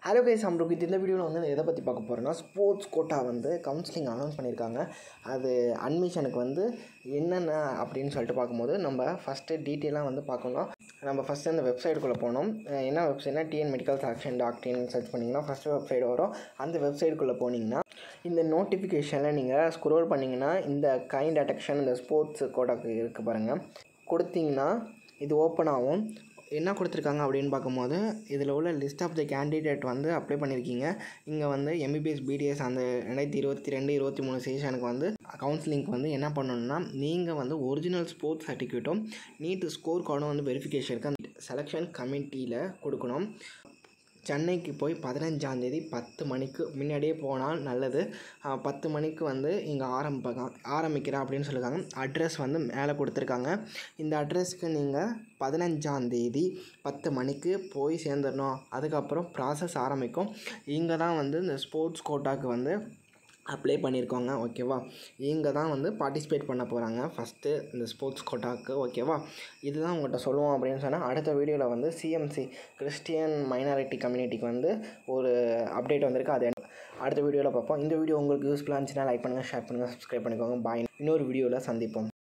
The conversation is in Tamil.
ஹலோ கைஸ் நம்மளுக்கு இந்த வீடியோவில் வந்து எதை பற்றி பார்க்க போகிறோன்னா ஸ்போர்ட்ஸ் கோட்டா வந்து கவுன்சிலிங் அனௌன்ஸ் பண்ணியிருக்காங்க அது அட்மிஷனுக்கு வந்து என்னென்ன அப்படின்னு சொல்லிட்டு பார்க்கும்போது நம்ம ஃபஸ்ட்டு டீட்டெயிலாக வந்து பார்க்கணும் நம்ம ஃபஸ்ட்டு அந்த வெப்சைட்டுக்குள்ளே போனோம் அஹ் என்ன வெப்சைட்னா டிஎன் மெடிக்கல் செலெக்ஷன் டாக்டர்னு சர்ச் பண்ணிங்கன்னா ஃபஸ்ட்டு வெப்சைட் வரும் அந்த வெப்சைட்டுக்குள்ளே போனீங்கன்னா இந்த நோட்டிஃபிகேஷனில் நீங்கள் ஸ்க்ரோல் பண்ணிங்கன்னா இந்த கைண்ட் அட்டெக்ஷன் இந்த ஸ்போர்ட்ஸ் கோட்டாக்கு இருக்குது பாருங்கள் கொடுத்தீங்கன்னா இது ஓப்பன் ஆகும் என்ன கொடுத்துருக்காங்க அப்படின்னு பார்க்கும்போது இதில் உள்ள லிஸ்ட் ஆஃப் த கேண்டிடேட் வந்து அப்ளை பண்ணியிருக்கீங்க இங்கே வந்து எம்பிபிஎஸ் பிடிஎஸ் அந்த ரெண்டாயிரத்தி இருபத்தி ரெண்டு இருபத்தி மூணு செஷனுக்கு வந்து கவுன்சிலிங்க்கு வந்து என்ன பண்ணணும்னா நீங்கள் வந்து ஒரிஜினல் ஸ்போர்ட்ஸ் சர்டிஃபிகேட்டும் நீட் ஸ்கோர் கார்டும் வந்து வெரிஃபிகேஷனுக்கு அந்த செலெக்ஷன் கமிட்டியில் கொடுக்கணும் சென்னைக்கு போய் பதினஞ்சாந்தேதி பத்து மணிக்கு முன்னாடியே போனால் நல்லது ஆஹ் பத்து மணிக்கு வந்து இங்கே ஆரம்பிப்பாங்க ஆரம்பிக்கிறேன் அப்படின்னு சொல்லியிருக்காங்க அட்ரஸ் வந்து மேலே கொடுத்துருக்காங்க இந்த அட்ரஸ்க்கு நீங்கள் பதினஞ்சாந்தேதி பத்து மணிக்கு போய் சேர்ந்துடணும் அதுக்கப்புறம் ப்ராசஸ் ஆரம்பிக்கும் இங்கே தான் வந்து இந்த ஸ்போர்ட்ஸ் கோட்டாக்கு வந்து அப்ளை பண்ணியிருக்கோங்க ஓகேவா இங்கே தான் வந்து பார்ட்டிசிபேட் பண்ண போகிறாங்க ஃபஸ்ட்டு இந்த ஸ்போர்ட்ஸ் கோட்டாக்கு ஓகேவா இதுதான் உங்கள்கிட்ட சொல்லுவோம் அப்படின்னு சொன்னால் அடுத்த வீடியோவில் வந்து சிஎம்சி கிறிஸ்டியன் மைனாரிட்டி கம்யூனிட்டிக்கு வந்து ஒரு அப்டேட் வந்திருக்கு அது அடுத்த வீடியோவில் பார்ப்போம் இந்த வீடியோ உங்களுக்கு யூஸ்ஃபுல்லாக இருந்துச்சுன்னா லைக் பண்ணுங்கள் ஷேர் பண்ணுங்கள் சப்ஸ்கிரைப் பண்ணிக்கோங்க பாய் இன்னொரு வீடியோவில் சந்திப்போம்